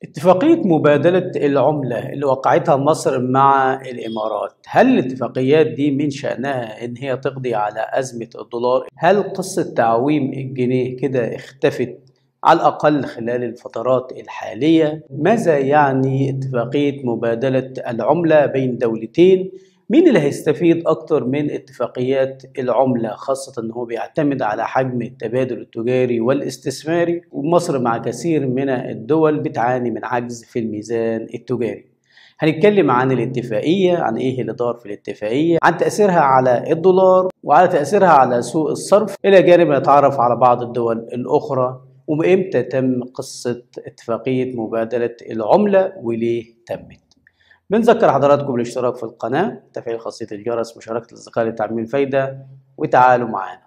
اتفاقية مبادلة العملة اللي وقعتها مصر مع الإمارات هل الاتفاقيات دي من شأنها إن هي تقضي على أزمة الدولار؟ هل قصة تعويم الجنيه كده اختفت على الأقل خلال الفترات الحالية؟ ماذا يعني اتفاقية مبادلة العملة بين دولتين؟ مين اللي هيستفيد أكتر من اتفاقيات العملة خاصة أنه بيعتمد على حجم التبادل التجاري والاستثماري ومصر مع كثير من الدول بتعاني من عجز في الميزان التجاري هنتكلم عن الاتفاقية عن ايه اللي دار في الاتفاقية عن تأثيرها على الدولار وعلى تأثيرها على سوق الصرف إلى جانب نتعرف على بعض الدول الأخرى وإمتى تم قصة اتفاقية مبادلة العملة وليه تمت بنذكر حضراتكم الاشتراك في القناة تفعيل خاصية الجرس مشاركة الأصدقاء لتعميم الفايدة وتعالوا معانا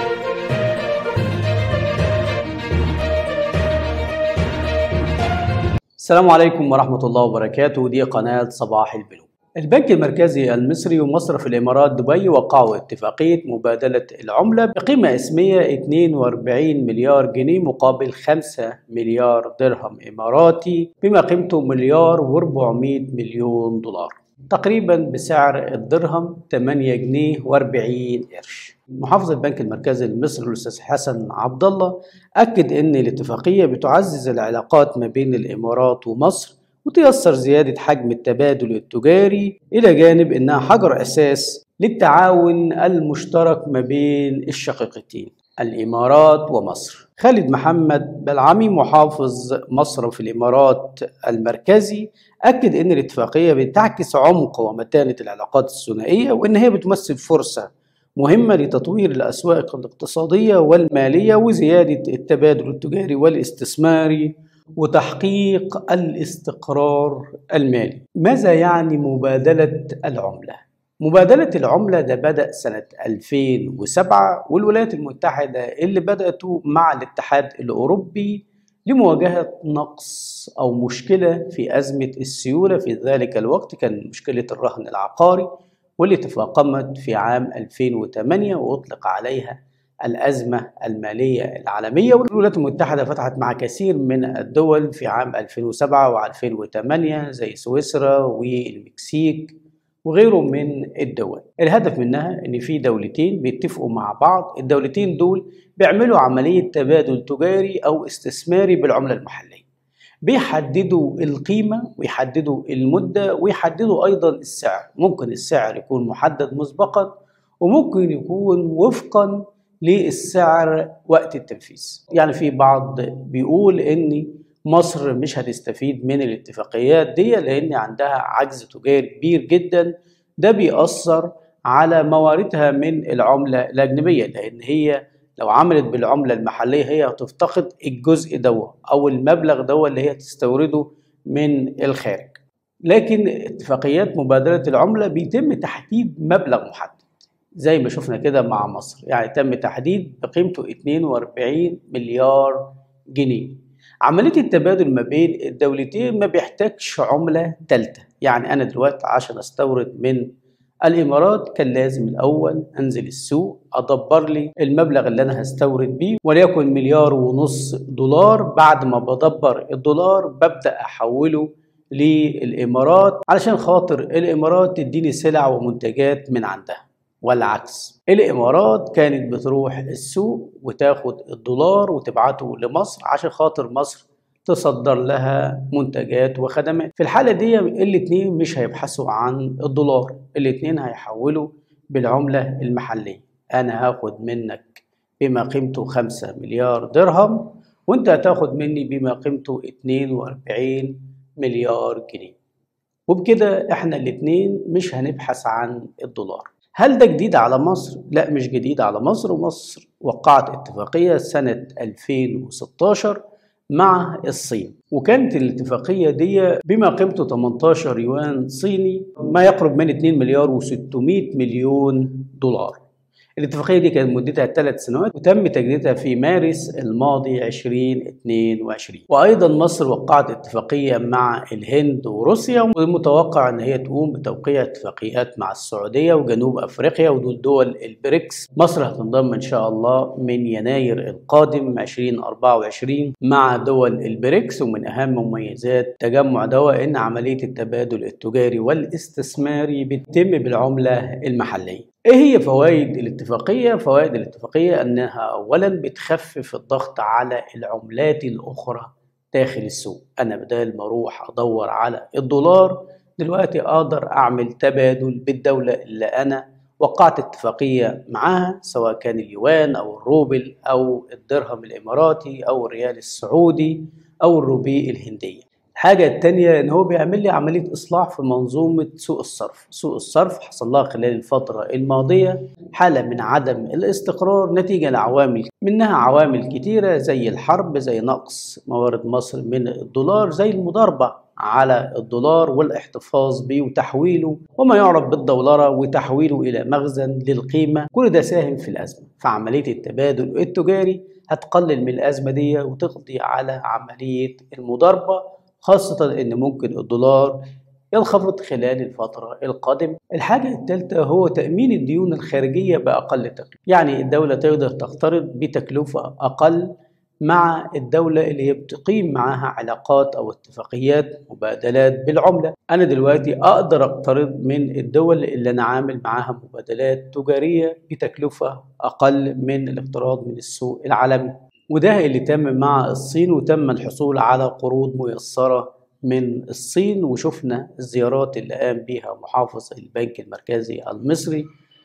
السلام عليكم ورحمة الله وبركاته دي قناة صباح البنوك البنك المركزي المصري ومصرف الإمارات دبي وقعوا اتفاقية مبادلة العملة بقيمة اسمية 42 مليار جنيه مقابل 5 مليار درهم إماراتي بما قيمته مليار و400 مليون دولار تقريبا بسعر الدرهم 8 جنيه و40 قرش محافظ البنك المركزي المصري الاستاذ حسن عبد الله اكد ان الاتفاقيه بتعزز العلاقات ما بين الامارات ومصر وتيسر زيادة حجم التبادل التجاري إلى جانب إنها حجر أساس للتعاون المشترك ما بين الشقيقتين الإمارات ومصر خالد محمد بلعمي محافظ مصر في الإمارات المركزي أكد أن الاتفاقية بتعكس عمق ومتانة العلاقات الثنائية وأن هي بتمثل فرصة مهمة لتطوير الأسواق الاقتصادية والمالية وزيادة التبادل التجاري والاستثماري وتحقيق الاستقرار المالي ماذا يعني مبادلة العملة؟ مبادلة العملة ده بدأ سنة 2007 والولايات المتحدة اللي بدأته مع الاتحاد الأوروبي لمواجهة نقص أو مشكلة في أزمة السيولة في ذلك الوقت كان مشكلة الرهن العقاري واللي تفاقمت في عام 2008 وأطلق عليها الأزمة المالية العالمية والولايات المتحدة فتحت مع كثير من الدول في عام 2007 و2008 زي سويسرا والمكسيك وغيره من الدول الهدف منها ان في دولتين بيتفقوا مع بعض الدولتين دول بيعملوا عملية تبادل تجاري او استثماري بالعملة المحلية بيحددوا القيمة ويحددوا المدة ويحددوا ايضا السعر ممكن السعر يكون محدد مسبقا وممكن يكون وفقا للسعر وقت التنفيذ يعني في بعض بيقول ان مصر مش هتستفيد من الاتفاقيات دي لان عندها عجز تجاري كبير جدا ده بيأثر على مواردها من العملة الأجنبية لأن هي لو عملت بالعملة المحلية هي هتفتقد الجزء ده أو المبلغ ده اللي هي تستورده من الخارج لكن اتفاقيات مبادلة العملة بيتم تحديد مبلغ محدد زي ما شفنا كده مع مصر يعني تم تحديد بقيمته 42 مليار جنيه عملية التبادل ما بين الدولتين ما بيحتاجش عملة تالتة يعني أنا دلوقتي عشان أستورد من الإمارات كان لازم الأول أنزل السوق أدبر لي المبلغ اللي أنا هستورد بيه وليكن مليار ونص دولار بعد ما بدبر الدولار ببدأ أحوله للإمارات علشان خاطر الإمارات تديني سلع ومنتجات من عندها والعكس الامارات كانت بتروح السوق وتاخد الدولار وتبعته لمصر عشان خاطر مصر تصدر لها منتجات وخدمات في الحاله دي الاثنين مش هيبحثوا عن الدولار الاثنين هيحولوا بالعمله المحليه انا هاخد منك بما قيمته 5 مليار درهم وانت هتاخد مني بما قيمته 42 مليار جنيه وبكده احنا الاثنين مش هنبحث عن الدولار هل ده جديد على مصر؟ لا مش جديد على مصر ومصر وقعت اتفاقية سنة 2016 مع الصين وكانت الاتفاقية دي بما قيمته 18 يوان صيني ما يقرب من 2 مليار و600 مليون دولار الاتفاقية دي كانت مدتها ثلاث سنوات وتم تجديدها في مارس الماضي 2022 وأيضا مصر وقعت اتفاقية مع الهند وروسيا والمتوقع أن هي تقوم بتوقيع اتفاقيات مع السعودية وجنوب أفريقيا ودول دول البريكس مصر هتنضم إن شاء الله من يناير القادم 2024 مع دول البريكس ومن أهم مميزات تجمع دواء إن عملية التبادل التجاري والاستثماري بتتم بالعملة المحلية ايه هي فوائد الاتفاقية؟ فوائد الاتفاقية انها اولا بتخفف الضغط على العملات الاخرى داخل السوق انا بدل ما اروح ادور على الدولار دلوقتي اقدر اعمل تبادل بالدولة اللي انا وقعت اتفاقية معاها سواء كان اليوان او الروبل او الدرهم الاماراتي او الريال السعودي او الروبي الهندية الحاجة التانية إن هو بيعمل لي عملية إصلاح في منظومة سوق الصرف، سوق الصرف حصل لها خلال الفترة الماضية حالة من عدم الاستقرار نتيجة لعوامل منها عوامل كتيرة زي الحرب زي نقص موارد مصر من الدولار زي المضاربة على الدولار والاحتفاظ به وتحويله وما يعرف بالدولارة وتحويله إلى مخزن للقيمة كل ده ساهم في الأزمة فعملية التبادل التجاري هتقلل من الأزمة دي وتقضي على عملية المضاربة خاصة إن ممكن الدولار ينخفض خلال الفترة القادمة الحاجة الثالثة هو تأمين الديون الخارجية بأقل تكلفة يعني الدولة تقدر تقترض بتكلفة أقل مع الدولة اللي هي بتقيم معاها علاقات أو اتفاقيات مبادلات بالعملة أنا دلوقتي أقدر أقترض من الدول اللي أنا عامل معاها مبادلات تجارية بتكلفة أقل من الاقتراض من السوق العالمي وده اللي تم مع الصين وتم الحصول على قروض ميسرة من الصين وشفنا الزيارات اللي قام بها محافظ البنك المركزي المصري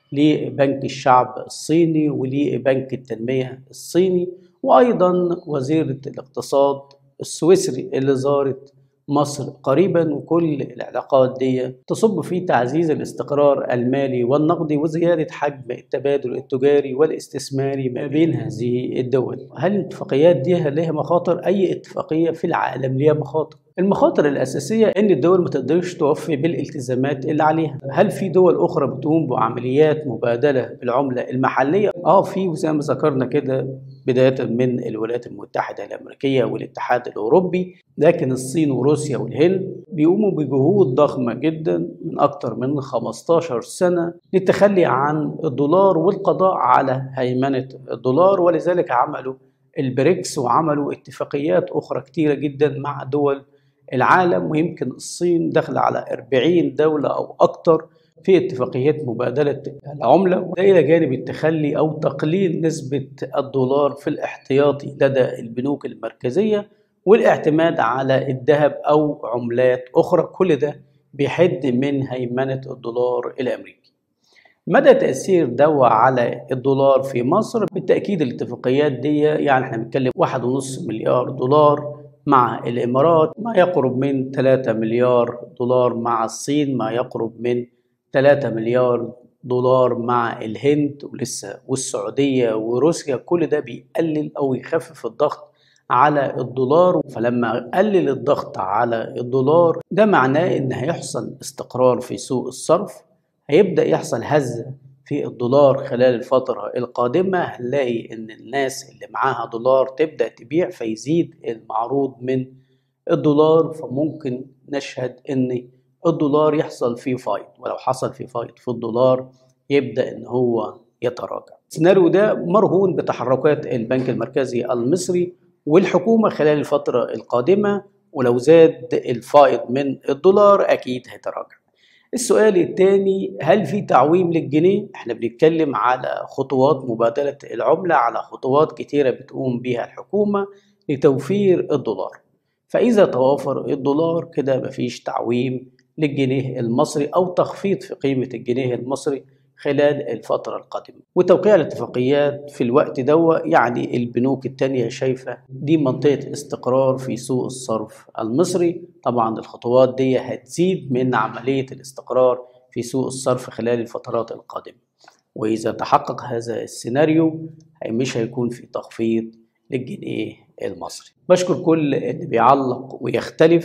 لبنك الشعب الصيني ولبنك التنمية الصيني وأيضا وزيرة الاقتصاد السويسري اللي زارت مصر قريبا وكل العلاقات دي تصب في تعزيز الاستقرار المالي والنقدي وزيادة حجم التبادل التجاري والاستثماري ما بين هذه الدول هل الاتفاقيات دي لها مخاطر؟ أي اتفاقية في العالم ليها مخاطر المخاطر الأساسية إن الدول ما تقدرش توفي بالالتزامات اللي عليها هل في دول أخرى بتقوم بعمليات مبادلة بالعملة المحلية؟ آه في وزي ما ذكرنا كده بداية من الولايات المتحدة الأمريكية والاتحاد الأوروبي لكن الصين وروسيا والهند بيقوموا بجهود ضخمة جدا من أكثر من 15 سنة للتخلي عن الدولار والقضاء على هيمنة الدولار ولذلك عملوا البريكس وعملوا اتفاقيات أخرى كتيرة جدا مع دول العالم ويمكن الصين داخلة على 40 دولة أو أكثر في اتفاقيات مبادلة العملة وده إلى جانب التخلي أو تقليل نسبة الدولار في الاحتياطي لدى البنوك المركزية والاعتماد على الذهب أو عملات أخرى كل ده بيحد من هيمنة الدولار الأمريكي مدى تأثير دوا على الدولار في مصر بالتأكيد الاتفاقيات دي يعني احنا بنتكلم واحد ونص مليار دولار مع الإمارات ما يقرب من 3 مليار دولار مع الصين ما يقرب من 3 مليار دولار مع الهند ولسه والسعودية وروسيا كل ده بيقلل أو يخفف الضغط على الدولار فلما قلل الضغط على الدولار ده معناه ان هيحصل استقرار في سوق الصرف هيبدأ يحصل هزة في الدولار خلال الفترة القادمة هنلاقي ان الناس اللي معاها دولار تبدأ تبيع فيزيد المعروض من الدولار فممكن نشهد ان الدولار يحصل فيه فايض ولو حصل فيه فايض في الدولار يبدأ ان هو يتراجع السيناريو ده مرهون بتحركات البنك المركزي المصري والحكومة خلال الفترة القادمة ولو زاد الفائض من الدولار أكيد هيتراجع السؤال الثاني هل في تعويم للجنيه؟ احنا بنتكلم على خطوات مبادلة العملة على خطوات كتيرة بتقوم بها الحكومة لتوفير الدولار فإذا توافر الدولار كده مفيش تعويم للجنيه المصري أو تخفيض في قيمة الجنيه المصري خلال الفترة القادمة وتوقيع الاتفاقيات في الوقت ده يعني البنوك التانية شايفة دي منطقة استقرار في سوق الصرف المصري طبعا الخطوات دي هتزيد من عملية الاستقرار في سوق الصرف خلال الفترات القادمة وإذا تحقق هذا السيناريو مش هيكون في تخفيض للجنيه المصري بشكر كل اللي بيعلق ويختلف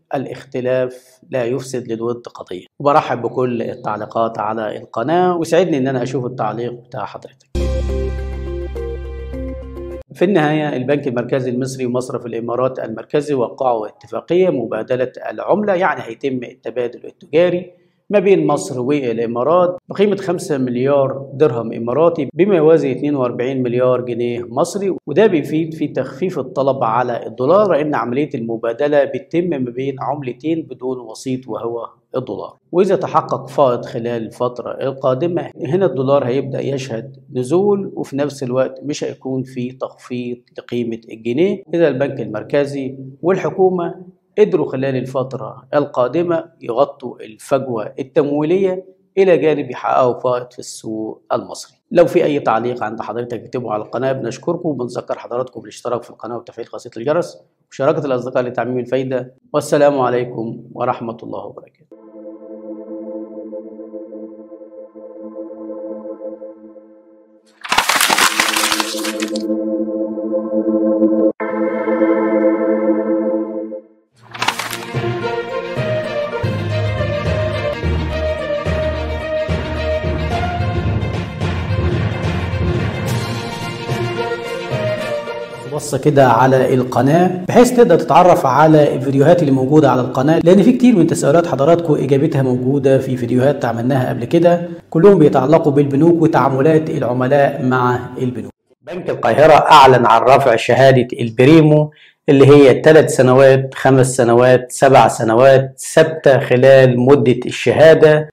الاختلاف لا يفسد للود قضية وبرحب بكل التعليقات على القناة وسعدني ان انا اشوف التعليق بتاع حضرتك في النهاية البنك المركزي المصري ومصرف الإمارات المركزي وقعوا اتفاقية مبادلة العملة يعني هيتم التبادل التجاري ما بين مصر والإمارات بقيمة 5 مليار درهم إماراتي بما يوازي 42 مليار جنيه مصري وده بيفيد في تخفيف الطلب على الدولار لأن عملية المبادلة بتتم ما بين عملتين بدون وسيط وهو الدولار وإذا تحقق فائض خلال الفترة القادمة هنا الدولار هيبدأ يشهد نزول وفي نفس الوقت مش هيكون في تخفيض لقيمة الجنيه إذا البنك المركزي والحكومة قدروا خلال الفترة القادمة يغطوا الفجوة التمويلية إلى جانب يحققوا فائض في السوق المصري لو في أي تعليق عند حضرتك اكتبوا على القناة بنشكركم وبنذكر حضراتكم بالاشتراك في القناة وتفعيل خاصية الجرس ومشاركة الأصدقاء لتعميم الفايدة والسلام عليكم ورحمة الله وبركاته بصه كده على القناه بحيث تقدر تتعرف على الفيديوهات اللي موجوده على القناه لان في كتير من تساؤلات حضراتكم اجابتها موجوده في فيديوهات عملناها قبل كده كلهم بيتعلقوا بالبنوك وتعاملات العملاء مع البنوك بنك القاهره اعلن عن رفع شهاده البريمو اللي هي ثلاث سنوات خمس سنوات سبع سنوات ثابته خلال مده الشهاده